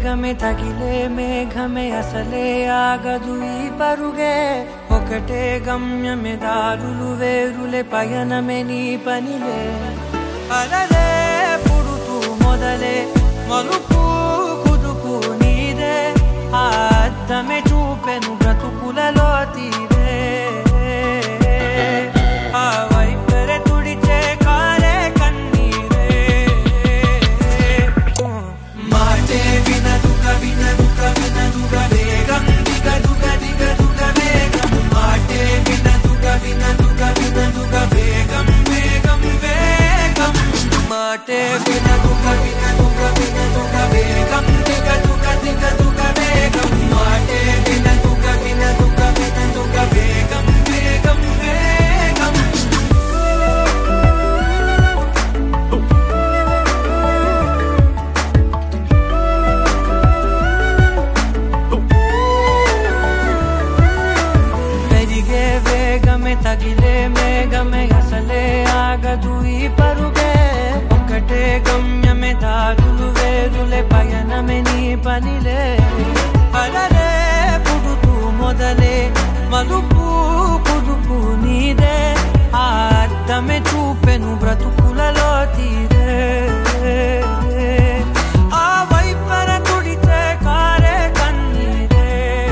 వేగమే తగిలే మేఘమే అసలే ఆగదు ఈ పరుగే ఒకటే గమ్యమే దారులు వేరులే పయనమే నీ పనిలే అలలే పుడుతూ మొదలే మలుపు కుదుపు నీదే ఆ అద్దమే చూపెను బ్రతుకులలో తీరే ఆ వైపరే తుడిచే కారే కన్నీరే మాటే వినదుక వినదుక వినదుక వేగం దిగదుక దిగదుక వేగం మాటే వినదుక వినదుక వినదుక వేగం వేగం వేగం మాటే వినదుక వినదుక వినదుక వేగం దిగదుక దిగదుక వేగం మాటే వినదుక వినదుక వినదుక వేగం వేగం వేగం పెరిగే వేగమే తగిలే మేఘమే అసలే ఆగదు ఈ పరుగే ఒకటే గమ్యమే దారులు వేరులే పయనమే నీ పనిలే అలలే పుడుతూ మొదలే మలుపు కుదుపు నీదే ఆ అద్దమే చూపెను బ్రతుకులలో తీరే ఆ వైపర తుడితే కారే కన్నీరే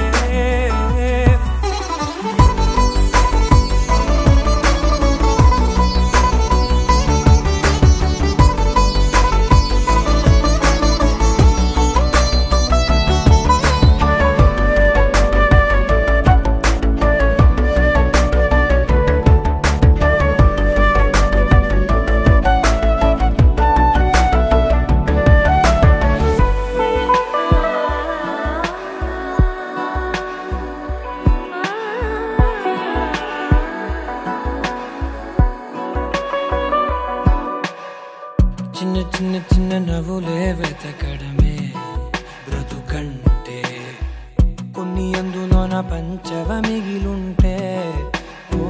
చిన్న చిన్న చిన్న నవ్వులే వెతకడమే బ్రతుకంటే కొన్ని అందులోన పంచవ మిగిలుంటే ఓ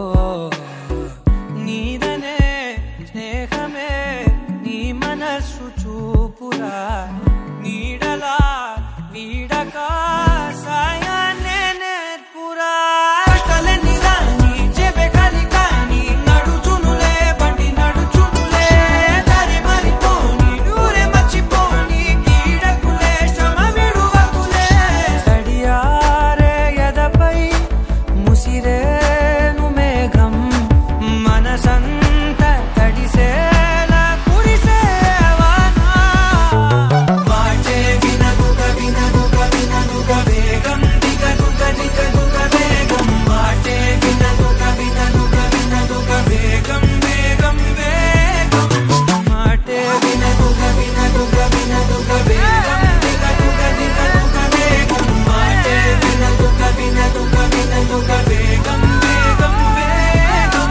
నీదనే స్నేహమే నీ మనస్సు చూపురా నీడలా వీడక సాయాన్నే నేర్పురా కలని రాని చెబె కలికాని నడుచునులే బండి నడుచునులే దారి మరిపోని ఊరే మర్చిపోని కీడకులే శ్రమ విడువకులే తడియారే ఎదపై ముసిరేను మేఘం మనసంత తడిసేలా కురిసేవానా మాటే వినదుక వినదుక వినదుక వేగం దిగదుక దిగదుక వేగం మాటే వినదుక వినదుక వినదుక వేగం వేగం వేగం మాటే వినదుక వినదుక వినదుక వేగం దిగదుక దిగదుక వేగం మాటే వినదుక వినదుక వినదుక వేగం వేగం వేగం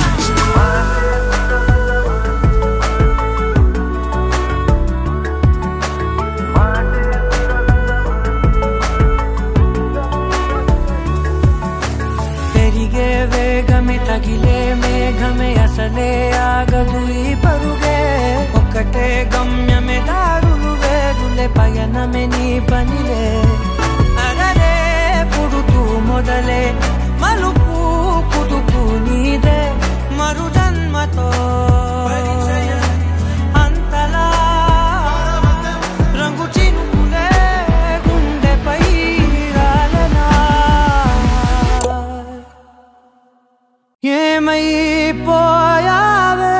పెరిగే వేగమే తగిలే మేఘమే అసలే ఆగదు ఈ పరుగే ఒక్కటే గమ్యమే దారులు వేరులే పయనమే నీ పనిలే అరరే పుడుతూ మొదలే మలుపు కుదుపు నీదే మరు జన్మతో అంతలా రంగు చినుకులే గుండెపై రాలనా ఏమైపోయావే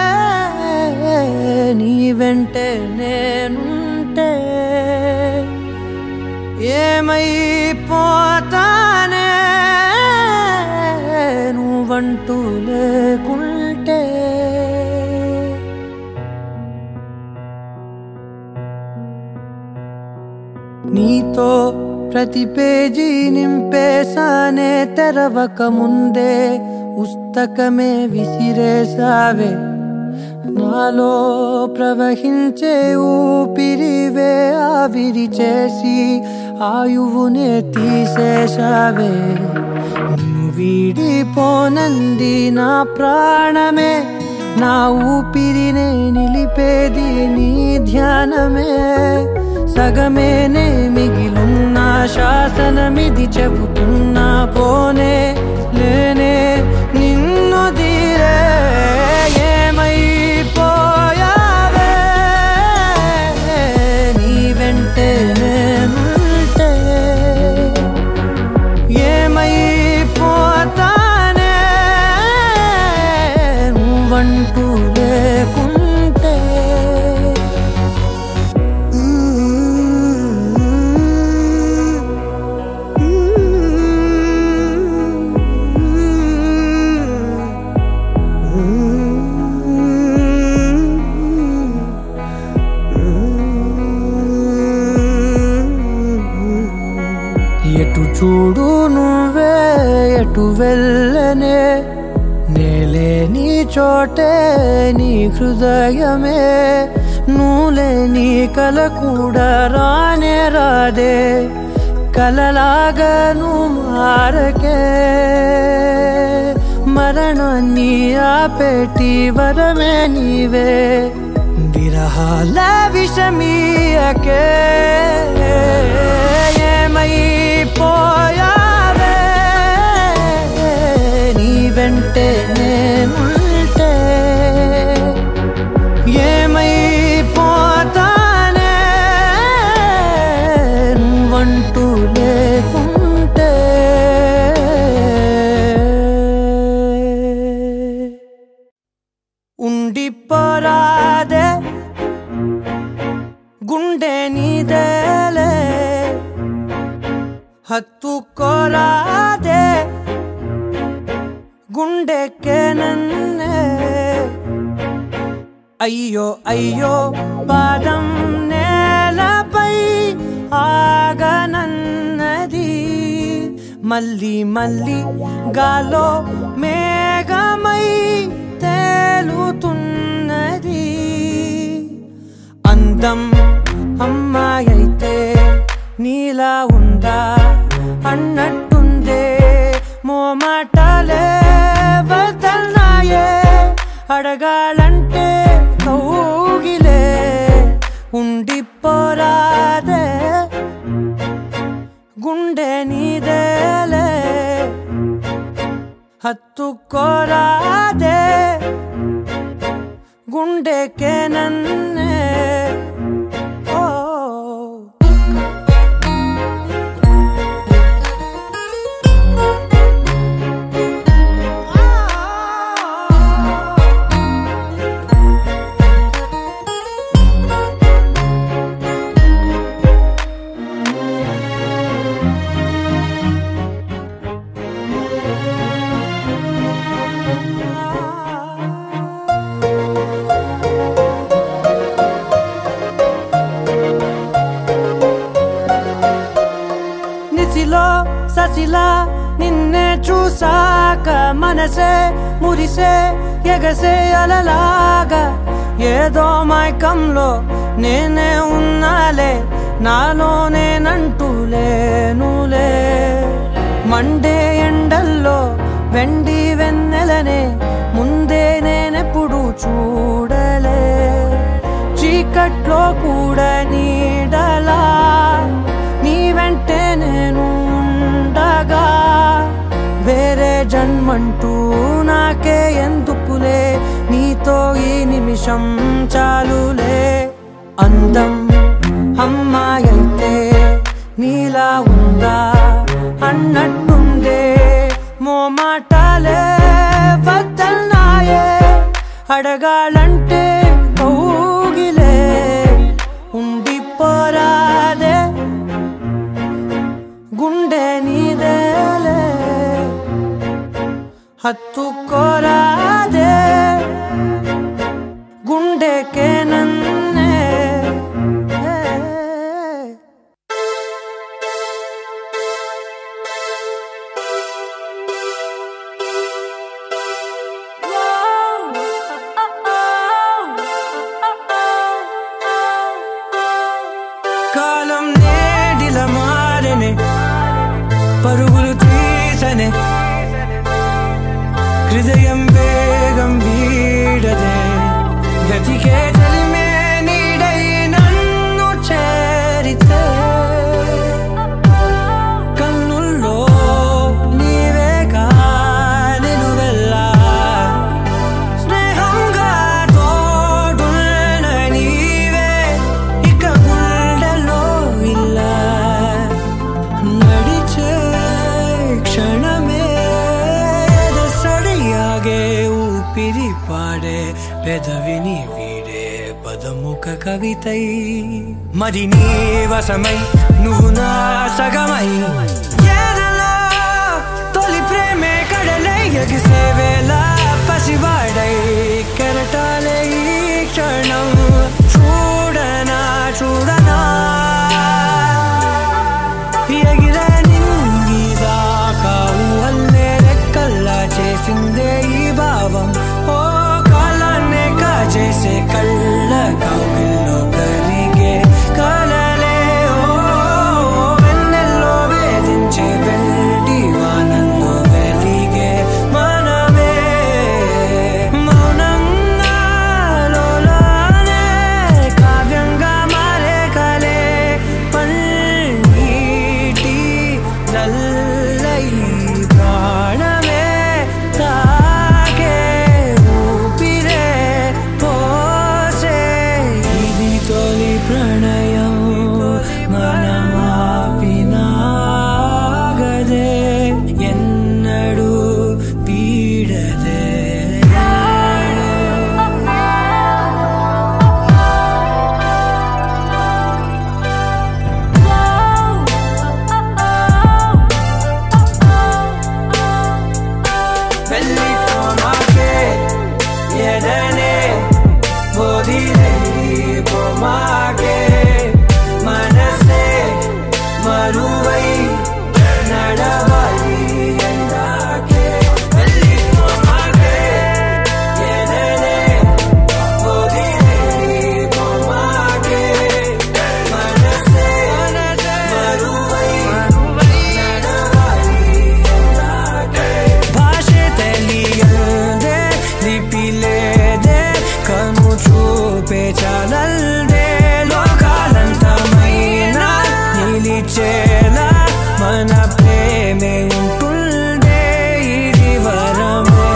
నీ వెంటే నేనుంటే ఏమైపోతానే నువ్వంటూ లేకుంటే నీతో ప్రతి పేజీ నింపేశానే తెరవక ముందే పుస్తకమే విసిరేసావే నాలో ప్రవహించే ఊపిరివే ఆవిరి చేసి ఆయువునే తీసేశావే నిన్ను వీడిపోనంది నా ప్రాణమే నా ఊపిరినే నిలిపేది నీ ధ్యానమే సగమేనే మిగిలున్న శాసనమిది చెబుతున్నా పోనే లేనే నిన్ను తీరే ఏమైపోయావే నీ వెంటే నేనుంటే ఏమైపోతానే నువ్వంటూ లేకుంటే ఎటు చూడు నువ్వే ఎటు వెళ్ళనే నేలే నీ చోటే నీ హృదయమే నువ్వులే నీ కల కూడా రానే రాదే కలలాగా నువ్వు మారకే మరణాన్ని ఆపేటి వరమే నీవే విరహాల విషమీయకే ఏమైపోయావే నీ వెంటే నేనుంటే ఏమైపోతానే నువ్వంటూ లేకుంటే ఉండిపోరాదే గుండె నీదేలే హత్తుకోరాదే గుండెకే నన్నే అయ్యో అయ్యో పాదం నేలపై ఆగనన్నది మళ్ళీ మళ్ళీ గాలో మేఘమై తేలుతున్నది అందం అమ్మాయైతే నీలా ఉందా అన్నట్టుందే మోమాటలే వదల్నాయే అడగాలంటే కౌగిలే ఉండిపోరాదే గుండె నీదేలే హత్తుకోరాదే గుండెకే నన్నే ఓ నిసిలో ససిలా నిన్నే చూసాక మనసే మురిసే ఎగసే అలలాగా ఏదో మైకంలో నేనే ఉన్నాలే నాలో నేనంటూ లేనులే మండే ఎండల్లో వెండి వెన్నెలనే ముందే నేనెప్పుడు చూడలే చీకట్లో కూడా నీడలా నీ వెంటే నేను ఉండగా వేరే జన్మంటూ నాకే ఎందుకులే నీతో ఈ నిమిషం చాలులే అందం అమ్మాయైతే నీలా ఉందా అన్నట్టుందే మోమాటాలే వద్దల్నాయే అడగాలంటే కౌగిలే ఉండిపోరాదే గుండె నీదేలే హత్తుకోరాదే గుండెకే నన్నే కాలం నేడిల మారనే పరుగులు తీసనే హృదయం వేగం వీడదే గతికే తెలిమే నీడై నన్ను చేరి వీడే పదముఖ కవితై మరి నీ వశమై నువ్వు నా సగమై ఎదలో తొలి ప్రేమే కడలై ఎగిసే వేళ పసివాడై కెరటాలే ఈ క్షణం చూడనా చూడనా ఎగిరే నింగిదాకా ఊహల్లే రెక్కల్లా చేసిందే ఈ భావం ఓ కాలాన్నే కాచేసే కళ్ళ కౌగిల్లో కరిగే కలలే ఓ వెన్నెల్లో వేధించే వెండి వానల్లో వెలిగే మనమే మౌనంగా లోలానే కావ్యంగా మారే కలే పన్నీటి నల్లై ప్రాణమే తాకే ఊపిరే పోసే ఇది తొలి ప్రణయం మనమాపినాగదే ఎన్నడూ పీడదే వెళ్ళిపోమాకే ఎడనే వదిలేపోమాకే మనసే మరువై నడవాలి ఎందాకే వెళ్ళిపోమాకే ఎడనే వదిలేపోమాకే మనసే మరువై నడవాలి ఎందాకే భాషೆ తెలియದೆ లిపిలేదే కను చూపే చాలల్దే లోకాలంతమైన నిలిచేలా మన ప్రేమే ఉంటుందే ఇది వరమే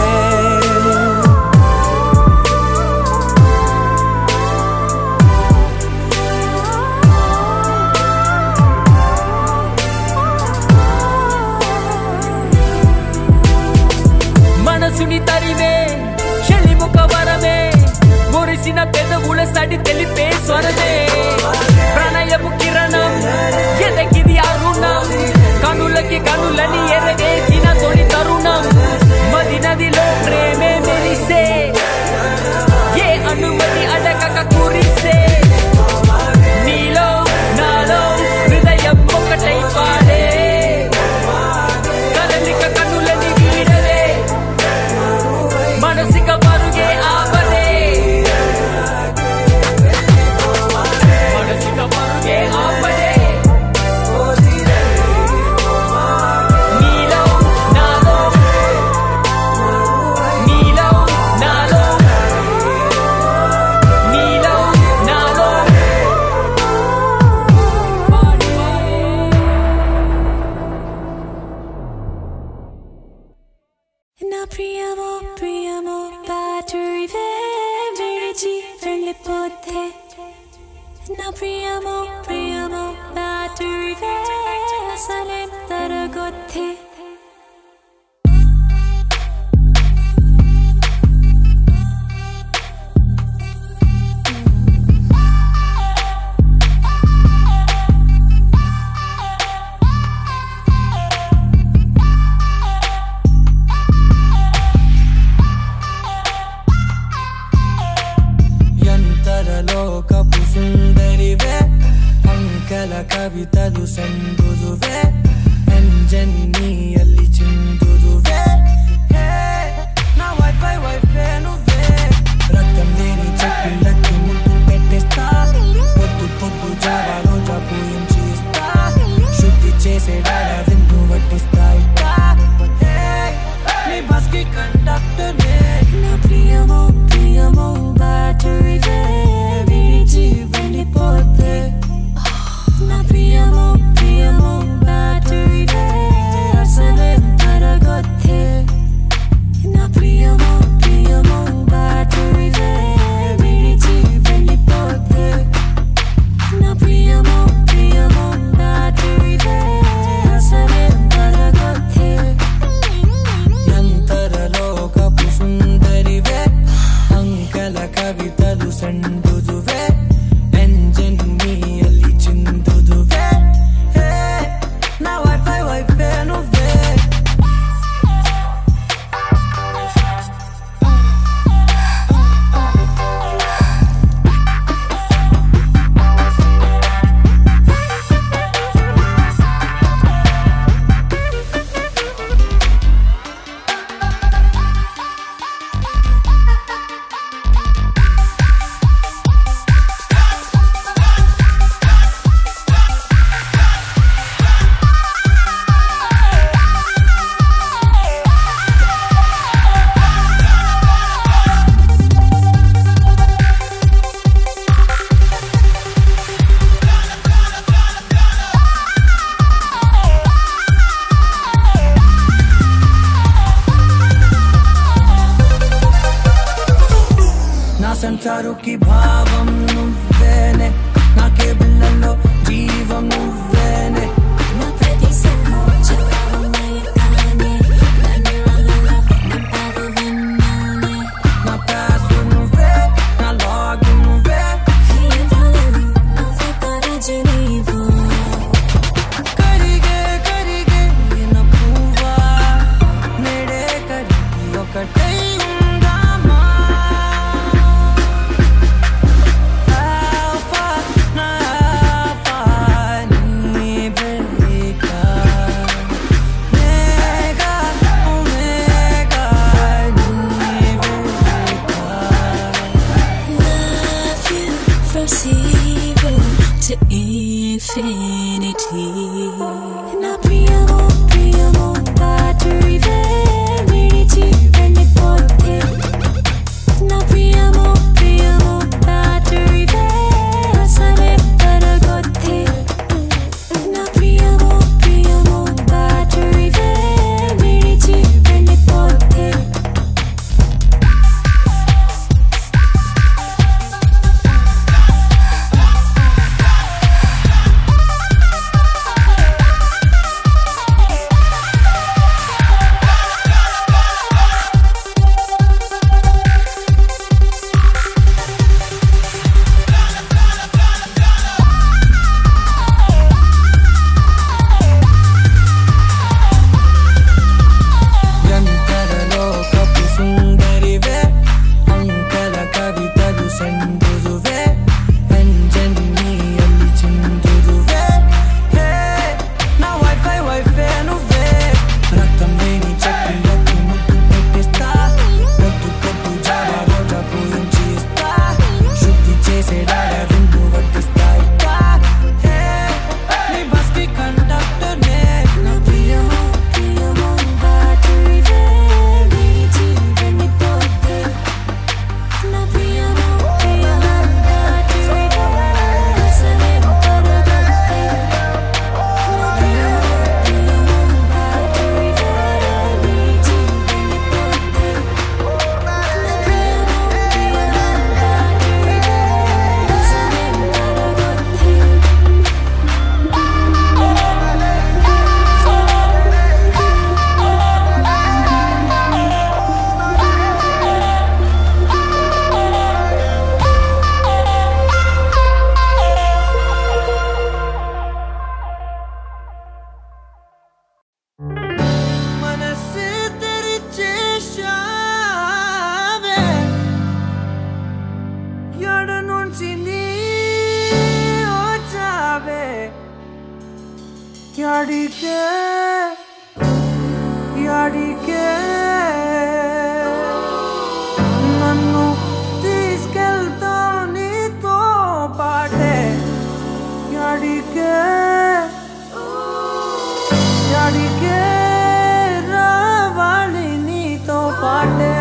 మనసుని తరివే చెలిముఖ వరమే మురిసిన పెదవుల సడి తెలిపే స్వరమే ప్రణయపు కిరణం ఎదగిది అరుణం కనులకి కనులని ఎరగేసిన తొలి తరుణం మది నదిలో ప్రేమే మెరిసే ఏ అనుమతి అడగక కురిసే నీలో నాలో హృదయం ఒకటై పాడే కదలిక కన్నులని వీడలే మనసిక పరుగే ఆపలే మనసిక పరుగే ఆపలే నీలో నాలో నీలో నాలో నీలో నాలో నా ప్రియమో ప్రియమో బ్యాటరీ విడిచి వెళ్ళిపోతే నా ప్రియమో ప్రియమో బ్యాటరీ అసలేం తరగొత్తే ಎಂತರಲೋಕಪು ಸುಂದರಿವೆ ಅಂಕಲ ಕವಿತಲು ಸಂದುದುವೆ ಎಂಜನ್ನಿಯಲ್ಲಿ ಚಿಂದುದುವೆ ಹೇ, నా వైఫై వైఫై నువ్వే రక్తం లేని చెక్కిళ్ళకి ముద్దు పెట్టేస్తా పొద్దు పొద్దు జావా రోజా పూయించి ఇస్తా శుద్ధి చేసేడాడ విందు వడ్డిస్తా ఇట్టా హే, నీ బస్కి కండక్టర్ నా ప్రియమో ప్రియమో బ్యాటరీ విడిచి వెళ్ళిపోతే నా ప్రియమో ప్రియమో బ్యాటరీ అసలేం తరగొత్తే ಚಿಂದುದು ಸಂಡುದುವೆ ಎಂಜಿನ್ ನೀಯಲ್ಲಿ ಚಿಂದುದುವೆ ಹೇ ನಾ ವೈಫೈ ವೈಫೈ ನುವ್ವೆ నా సంసారుకి భావం నువ్వేనే నా కేబుల్లలో జీవం నువ్వేనే నా ప్రతి సమాచారమయకానే కన్నులలో నింపారు విన్నానే నా పాస్ నువ్వే నా లాగ్ నువ్వే హృదయాలను నువ్వే కరజనీవు కరిగే కరిగే నా పువ్వా నేడే కరిగి ఒకటై ఉందామా ఆల్ఫా నా ఆల్ఫా నీవేగా మేగా ఒమేగా నీవేగా Love you from zero to infinity. నా ప్రియమో ప్రియమో battery విడిచి వెళ్ళిపోతే నా ప్రియమో ప్రియమో battery అసలే తరగొద్దే నా ప్రియమో ప్రియమో battery విడిచి వెళ్ళిపోతే ఎంతరలో కపు సుందరివే అంకల కవితలు సండుదువే ఎంజన్నీಯಲ್ಲಿ చిందుదువే హే నా వైఫై వైఫై నువ్వే రక్తం లేని చెట్టులకి ముద్దు పెట్టిస్తా పొద్దు పొద్దు జావా రోజా పూయించి ఇస్తా శుద్ధి చేసే డాడ విందు వడ్డిస్తా ఇస్తా హే నీ బస్కి కండక్టర్ నే నా ప్రియమో ప్రియమో battery విడిచి వెళ్ళిపోతే నా ప్రియమో ప్రియమో battery అసలే తరగొద్దే నా ప్రియమో ప్రియమో battery విడిచి వెళ్ళిపోతే నా ప్రియమో ప్రియమో battery అసలే తరగొద్దే మనసు తెరిచేశావే ఎడ నుంచి నీ వచ్చావే ఎడికే ఎడికే నన్ను తీసుకెళ్తావు నీతో పాటే ఎడికే ఎడికే రావాలి నీతో పాటే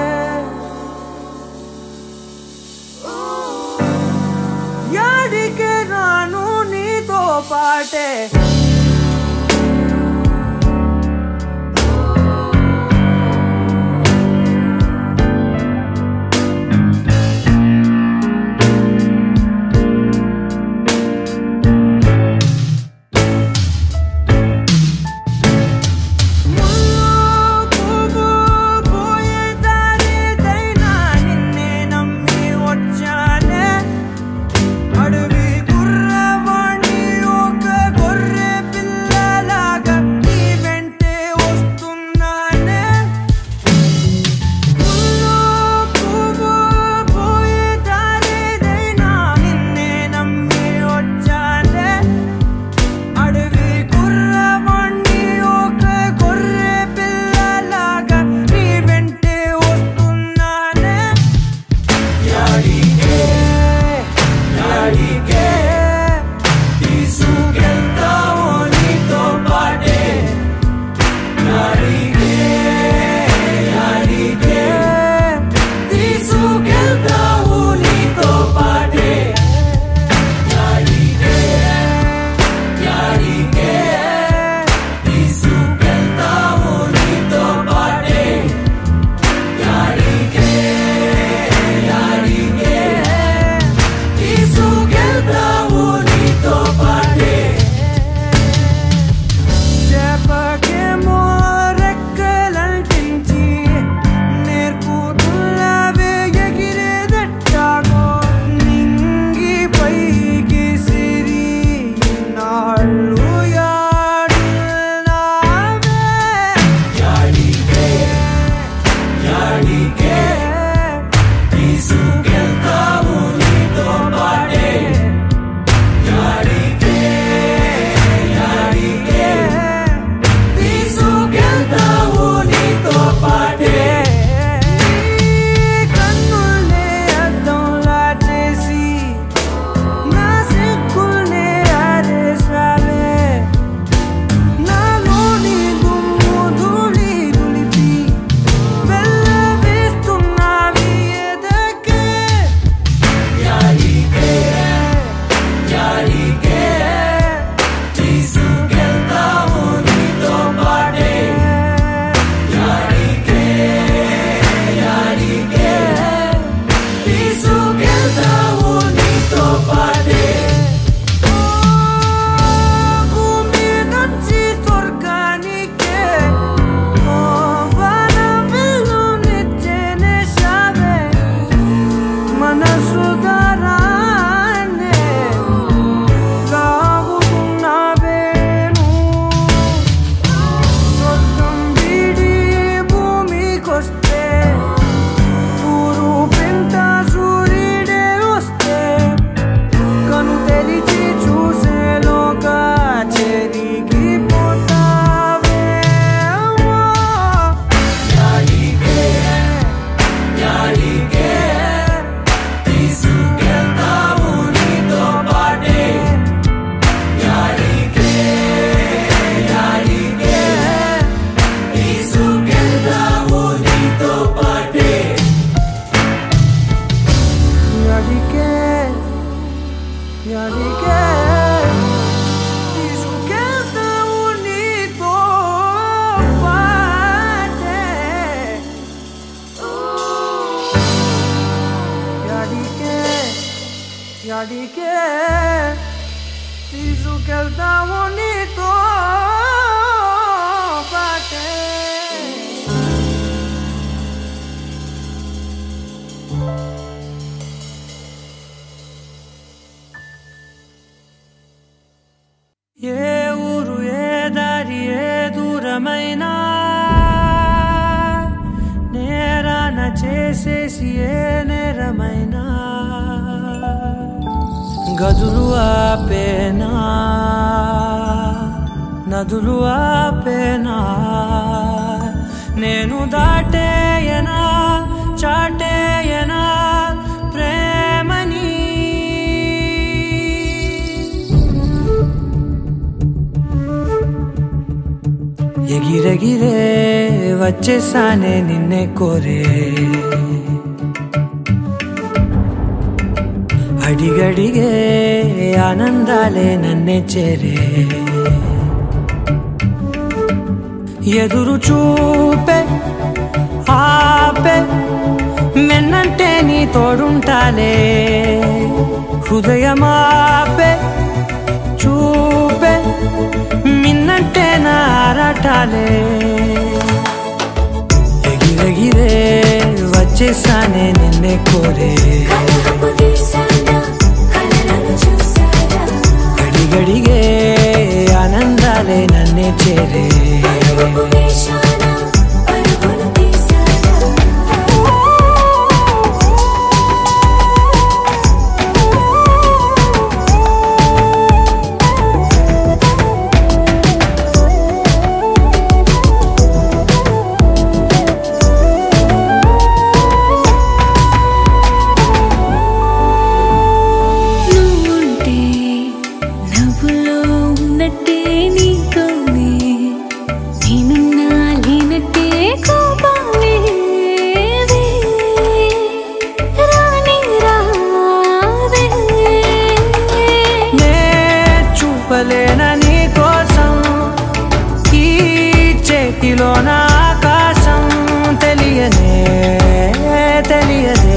ఎడికే రాను నీతో పాటే ముళ్ళు పువ్వు పోయే దారిదైనా నిన్నే నమ్మి వచ్చా తీసుకెళ్తావు నీతో పాటే భూమి నుంచి స్వర్గానికే ఓ వనవిల్లునిచ్చేనే శావే మనసు దారాన్నే లాగుతున్నావేను స్వర్గం వీడి భూమికొస్తే తూరు పెంట సూర్యుడే వస్తే కను తెరిచి చూసేలోగా చెరిగిపోతావే యాడికే యాడికే తీసుకెళ్తావు నీతో పాటే యాడికే యాడికే తీసుకెళ్తావు నీతో పాటే యాడికే యాడికే తీసుకెళ్తావు నీతో పాటే యాడికే యాడికే తీసుకెళ్తావు నీతో పాటే ఏ ఊరు ఏ దారి ఏ దూరమైనా నేరాన చేసేసి ఏ నేరమైనా గదులు ఆపేనా నదులు ఆపేనా నేను దాటేయనా చాటేయనా ప్రేమని ఎగిరెగిరే వచ్చేసానే నిన్నే కోరే అడిగడిగే ఆనందాలే నన్నే చేరే ఎదురు చూపే ఆపే మెన్నంటే నీ తోడుంటాలే హృదయమాపే చూపే మిన్నంటే నా ఆరాటాలే ఎగిరెగిరే వచ్చేసానే నిన్నే కోరే కలహపు తీసానా కలలను చూసారా గడిగడిగే ఆనందాలే నన్నే చేరే పరుగు వేశానా పరుగులు తీసారా నువ్వుంటే నవ్వులో ఉన్నట్టే నీతోనే నేనున్నా లేనట్టే కోపాలే రాని రావే నే చూపలేన నీ కోసం ఈ చేతిలో నా ఆకాశం తెలియనే తెలియదే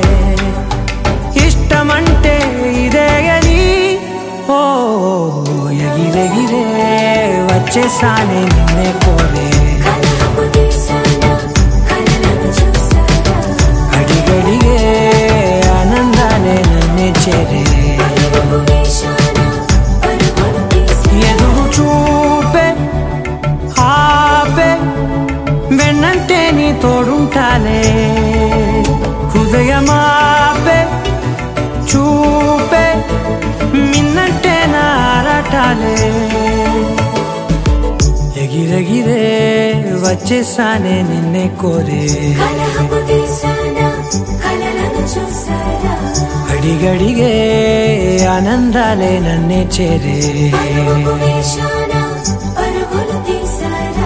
ఇష్టమంటే ఇదే అని ఓ ఎగిరెగిరే వచ్చేసానే నిన్నే కోరే కలహపు తీసానా కలలను చూసారా అడిగడిగే ఆనందాలే నన్నే చేరే పరుగు వేశానా పరుగులు తీసారా ఎదురు చూపే ఆపే వెన్నంటే నీ తోడుంటాలే హృదయమాపే చూపే మిన్నంటే నారాటాలే ఎగిరెగిరే వచ్చేసానే నిన్నే కోరే కలహపు తీసానా కలలను చూసారా అడిగడిగే ఆనందాలే నన్నే చేరే పరుగు వేశానా పరుగులు తీసారా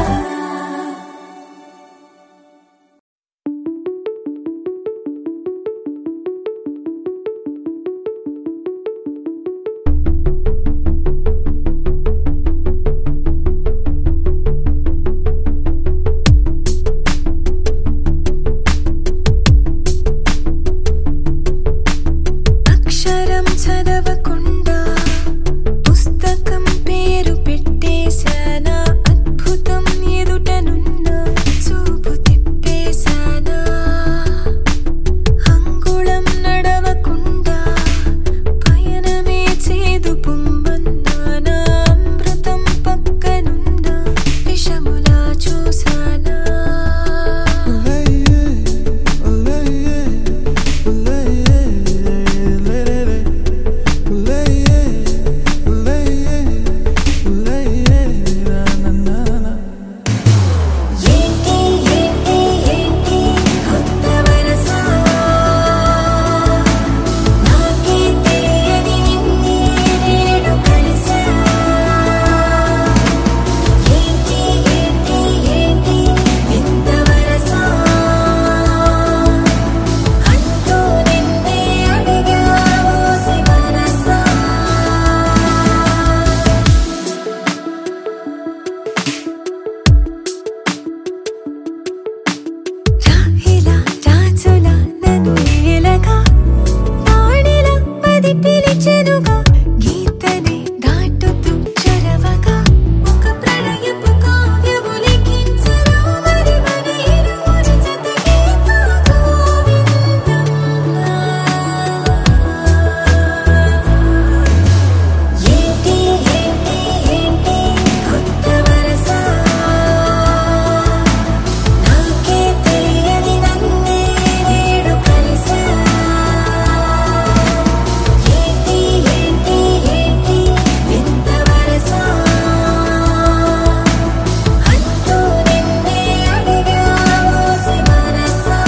ఇది పిలిచెనుగా గీతనే దాటుతూ చరవగా ఒక ప్రణయపు కావ్యము లిఖించరా మరి మన ఇరువురి జతకే గోవిందం ఏంటి ఏంటి ఏంటి కొత్త వరస నాకే తెలియని నన్నే నేడు కలిసా ఏంటి ఏంటి ఏంటి వింత వరస అంటూ నిన్నే అడిగా మోసి మనసా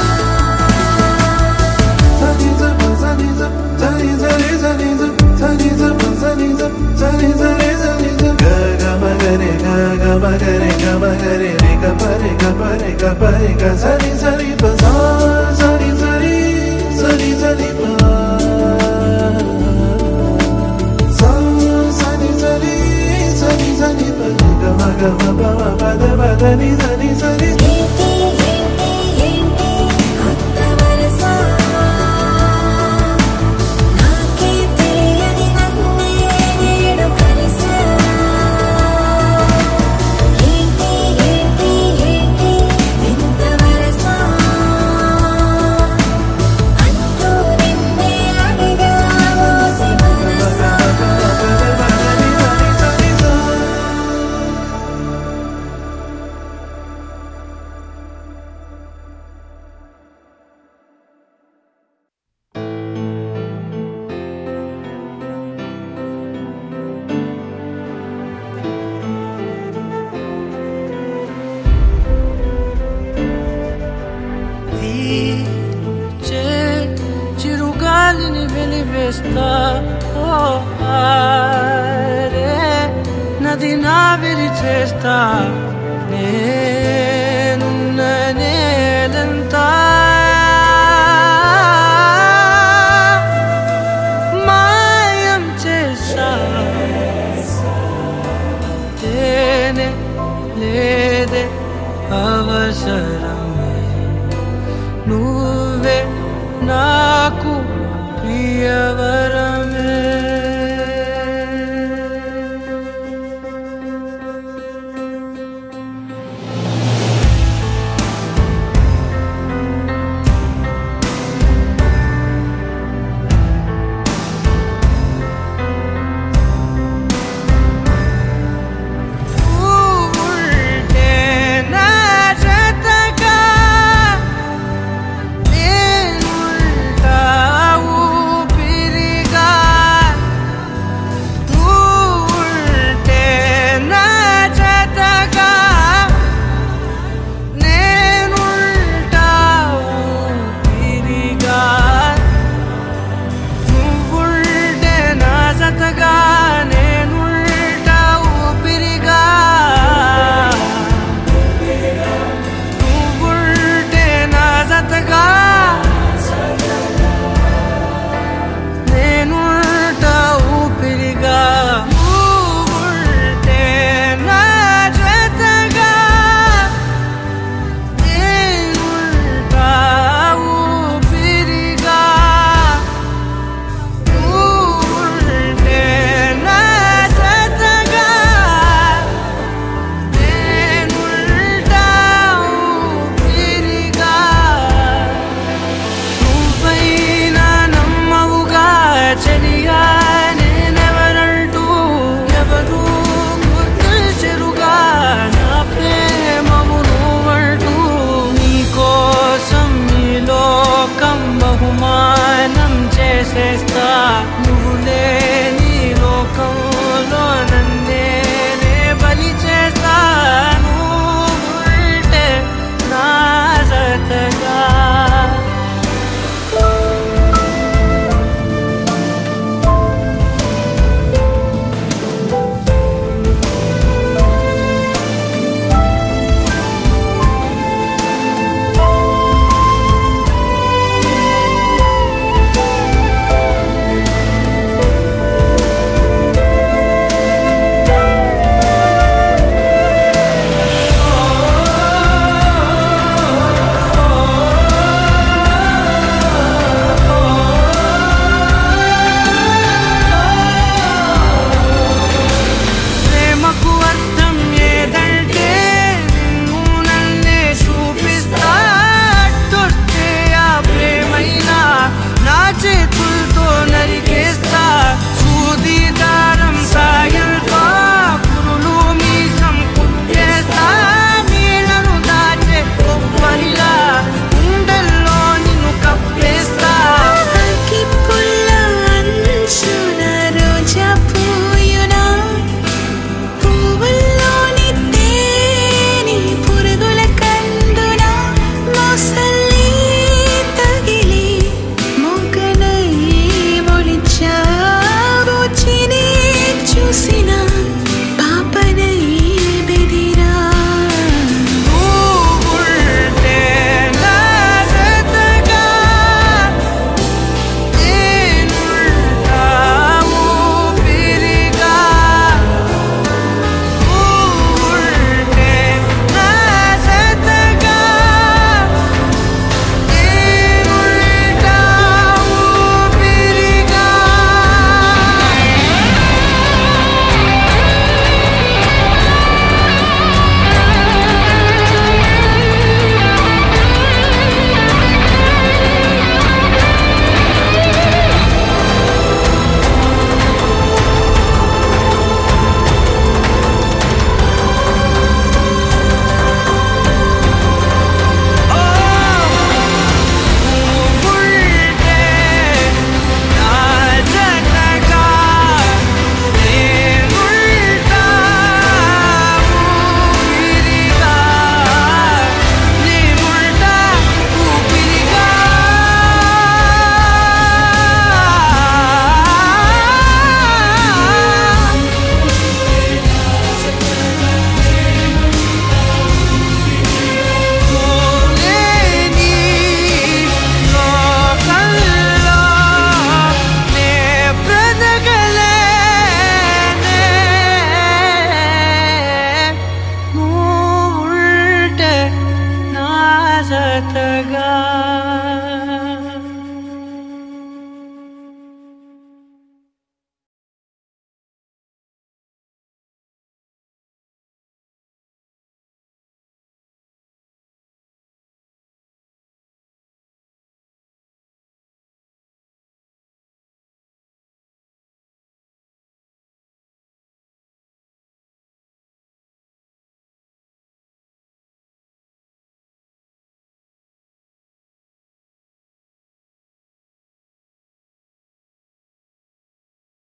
సరి సరి బజా సరి సరి సరి సరి బా సా సరి సరి సరి సరి పద గమ గమ పమ పద పద ని సరి సరి ఏంటి ఏంటి ఏంటి కొత్త వరస నాకే తెలియని నన్నే నేడు కలిసా ఏంటి ఏంటి ఏంటి వింత వరస అంటూ నిన్నే అడిగా మోసి మనసా వీచే చిరుగాలిని వెలివేస్తా ఓ ఆరే నది నా విరి చేస్తా నే